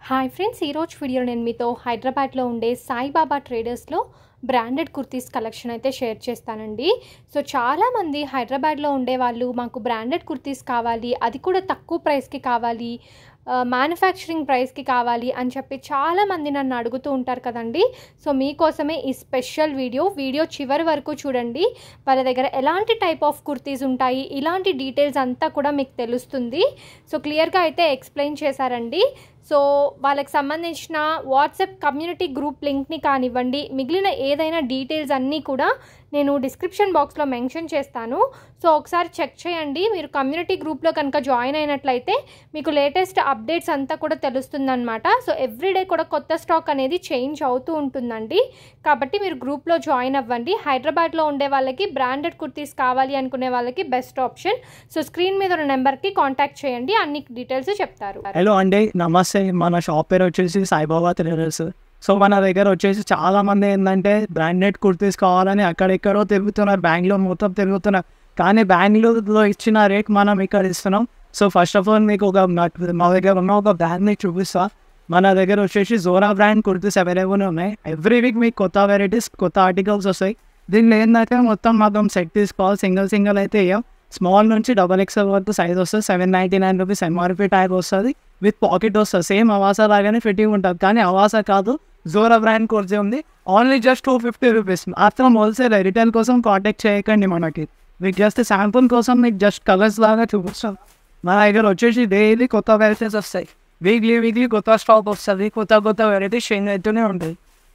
hi friends ఈరోజు video నేను మీతో హైదరాబాద్లో ఉండే సాయిబాబా ట్రేడర్స్లో బ్రాండెడ్ కుర్తీస్ కలెక్షన్ అయితే షేర్ చేస్తానండి సో చాలామంది హైదరాబాద్లో ఉండే వాళ్ళు మాకు బ్రాండెడ్ కుర్తీస్ కావాలి అది కూడా తక్కువ ప్రైస్కి కావాలి మ్యానుఫ్యాక్చరింగ్ ప్రైస్కి కావాలి అని చెప్పి చాలామంది నన్ను అడుగుతూ ఉంటారు కదండి సో మీకోసమే ఈ స్పెషల్ వీడియో వీడియో చివరి వరకు చూడండి వాళ్ళ దగ్గర ఎలాంటి టైప్ ఆఫ్ కుర్తీస్ ఉంటాయి ఇలాంటి డీటెయిల్స్ అంతా కూడా మీకు తెలుస్తుంది సో క్లియర్గా అయితే ఎక్స్ప్లెయిన్ చేశారండి సో వాళ్ళకి సంబంధించిన వాట్సాప్ కమ్యూనిటీ గ్రూప్ లింక్ని కానివ్వండి మిగిలిన ఏదైనా డీటెయిల్స్ అన్నీ కూడా నేను డిస్క్రిప్షన్ బాక్స్లో మెన్షన్ చేస్తాను సో ఒకసారి చెక్ చేయండి మీరు కమ్యూనిటీ గ్రూప్లో కనుక జాయిన్ అయినట్లయితే మీకు లేటెస్ట్ అప్డేట్స్ అంతా కూడా తెలుస్తుందన్నమాట సో ఎవ్రీడే కూడా కొత్త స్టాక్ అనేది చేంజ్ అవుతూ ఉంటుందండి కాబట్టి మీరు గ్రూప్లో జాయిన్ అవ్వండి హైదరాబాద్లో ఉండే వాళ్ళకి బ్రాండెడ్ కుర్తీస్ కావాలి అనుకునే వాళ్ళకి బెస్ట్ ఆప్షన్ సో స్క్రీన్ మీద ఉన్న నెంబర్కి కాంటాక్ట్ చేయండి అన్ని డీటెయిల్స్ చెప్తారు హలో అండి నమస్తే మన షాప్ పేరు వచ్చేసి సాయిబాబా థ్రెడర్స్ సో మన దగ్గర వచ్చేసి చాలా మంది ఏంటంటే బ్రాండెడ్ కుర్తీస్ కావాలని అక్కడెక్కడో తిరుగుతున్నారు బెంగళూరు మొత్తం తిరుగుతున్నారు కానీ బెంగళూరులో ఇచ్చిన రేట్ మనం ఇక్కడ ఇస్తున్నాం సో ఫస్ట్ ఆఫ్ ఆల్ మీకు ఒక నా- మా దగ్గర ఉన్న ఒక బ్రాండ్ని చూపిస్తా మన దగ్గర వచ్చేసి జోరా బ్రాండ్ కుర్తీస్ అవైలబుల్ ఉన్నాయి ఎవ్రీ వీక్ మీకు కొత్త వెరైటీస్ కొత్త ఆర్టికల్స్ వస్తాయి దీనిలో ఏంటంటే మొత్తం మాకు సెట్ తీసుకోవాలి సింగిల్ సింగిల్ అయితే ఇవ్వం స్మాల్ నుంచి డబల్ ఎక్స్ఎల్ వరకు సైజ్ వస్తుంది seven ninety nine rupees MRP type వస్తుంది విత్ పాకెట్ వస్తుంది సేమ్ అవాసా లాగానే ఫిట్టింగ్ ఉంటుంది కానీ అవాసా కాదు జోరా బ్రాండ్ కోర్సే ఉంది only just two fifty rupees మాత్రం హోల్సేల్ రిటైల్ కోసం కాంటాక్ట్ చేయకండి మనకి మీకు జస్ట్ శాంపుల్ కోసం మీకు జస్ట్ కలర్స్ లాగా చూపిస్తాం మన దగ్గర వచ్చేసి డైలీ కొత్త వెరైటీస్ వస్తాయి వీక్లీ వీక్లీ కొత్త స్టాక్ వస్తుంది కొత్త కొత్త వెరైటీస్ చేంజ్ అవుతూనే ఉంటాయి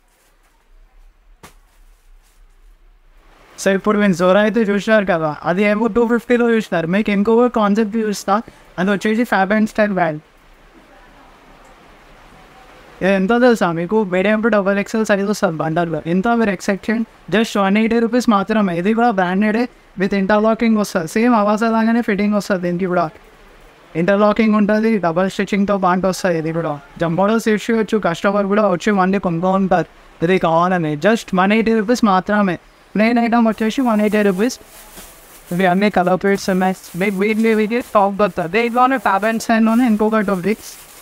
సో ఇప్పుడు మేము జోరా అయితే చూసినారు కదా అది ఏమో టూ ఫిఫ్టీలో చూసినారు మీకు ఇంకొక కాన్సెప్ట్ చూస్తా అది వచ్చేసి ఫ్యాబ్ అండ్ స్టైల్ బ్యాండ్ ఇది ఎంతో తెలుసా మీకు medium to double XL size వస్తుంది బండర్లో ఎంత మీరు exception just one eighty rupees మాత్రమే ఇది కూడా బ్రాండెడే విత్ ఇంటర్లాకింగ్ వస్తుంది సేమ్ అవాస లాగానే ఫిట్టింగ్ వస్తుంది దీనికి కూడా ఇంటర్లాకింగ్ ఉంటుంది డబల్ స్టిచ్చింగ్తో పాటు వస్తుంది ఇది కూడా జంపోడల్స్ ఇష్యూచ్చు కస్టమర్ కూడా వచ్చి మళ్ళీ కొంటూ ఉంటారు ఇది కావాలని జస్ట్ వన్ ఎయిటీ రూపీస్ మాత్రమే ప్లెయిన్ ఐటమ్ వచ్చేసి వన్ ఎయిటీ రూపీస్ ఇవి అన్ని కలర్ ప్లేట్స్ ఉన్నాయి మీకు వీటిని వీటి టాప్ దొరుకుతుంది దీంట్లోనే ఫ్యాబ్ అండ్ సైన్లోనే ఇంకొకటి ఉంది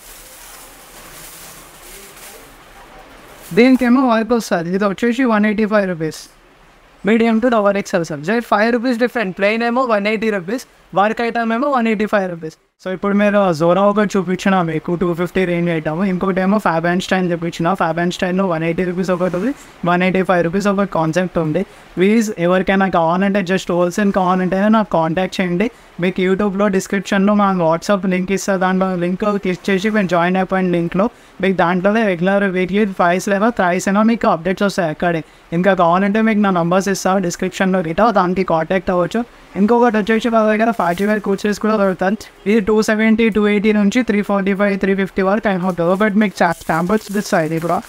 దీనికేమో వర్క్ వస్తుంది ఇది వచ్చేసి one eighty five rupees medium to double XL sir just five rupees different plain ఏమో one eighty rupees work item ఏమో one eighty five rupees so ఇప్పుడు మీరు జోరా ఒకటి చూపించిన మీకు టూ ఫిఫ్టీ రేంజ్ ఐటమ్ ఇంకొకటి ఏమో ఫ్యాబ్ అండ్ స్టైన్ చూపించిన ఫ్యాబ్ అండ్ స్టైన్లో వన్ ఎయిటీ రూపీస్ ఒకటి ఉంది వన్ ఎయిటీ ఫైవ్ రూపీస్ ఒక కాన్సెప్ట్ ఉంది ప్లీజ్ ఎవరికైనా కావాలంటే జస్ట్ హోల్సేల్ కావాలంటే నాకు కాంటాక్ట్ చేయండి మీకు యూట్యూబ్లో డిస్క్రిప్షన్లో మా వాట్సాప్ లింక్ ఇస్తా దాంట్లో లింక్ క్లిక్ చేసి మీరు జాయిన్ అయిపోయిన లింక్లో మీకు దాంట్లోనే రెగ్యులర్ వీక్లీ ప్రైస్ లేదా ప్రైస్ అయినా మీకు అప్డేట్స్ వస్తాయి అక్కడే ఇంకా కావాలంటే మీకు నా నంబర్స్ ఇస్తా డిస్క్రిప్షన్లో గిటా దానికి కాంటాక్ట్ అవ్వచ్చు ఇంకొకటి వచ్చేసి మా దగ్గర ఫార్టీ ఫైవ్ కోచెస్ కూడా దొరుకుతాయి ఇది టూ సెవెంటీ టూ ఎయిటీ నుంచి three forty five three fifty వరకు టైం అవుతుంది బట్ మీకు శాంపుల్స్ ఇస్తాయి ఇది కూడా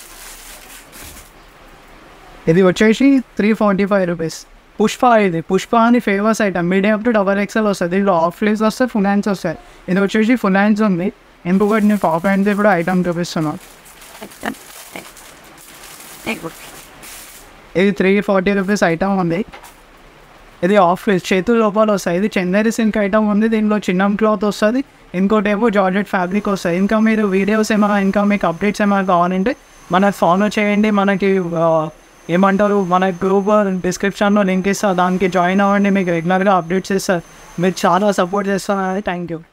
ఇది వచ్చేసి three forty five rupees Pushpa ఇది పుష్ప అని famous item medium to double XL వస్తుంది దీంట్లో ఆఫ్ ఫ్లేస్ వస్తాయి ఫుల్ హ్యాండ్స్ వస్తాయి ఇది వచ్చేసి ఫుల్ హ్యాండ్స్ ఉంది ఇంకొకటి నేను టాప్ హ్యాండ్స్ కూడా ఐటమ్ చూపిస్తున్నాను ఇది త్రీ ఫార్టీ రూపీస్ ఐటమ్ ఉంది ఇది ఆఫ్ ఫ్లేస్ చేతుల లోపల వస్తాయి ఇది చందేరి సిల్క్ ఐటమ్ ఉంది దీనిలో చిన్న క్లాత్ వస్తుంది ఇంకోటి ఏమో జార్జెట్ ఫ్యాబ్రిక్ వస్తాయి ఇంకా మీరు వీడియోస్ ఏమైనా ఇంకా మీకు అప్డేట్స్ ఏమైనా కావాలంటే మనకు ఫాలో చేయండి మనకి ఆ, ఏమంటారు మన గ్రూప్ డిస్క్రిప్షన్లో లింక్ ఇస్తా దానికి జాయిన్ అవ్వండి మీకు రెగ్యులర్గా అప్డేట్స్ ఇస్తారు మీరు చాలా సపోర్ట్ చేస్తున్నారు థ్యాంక్ యూ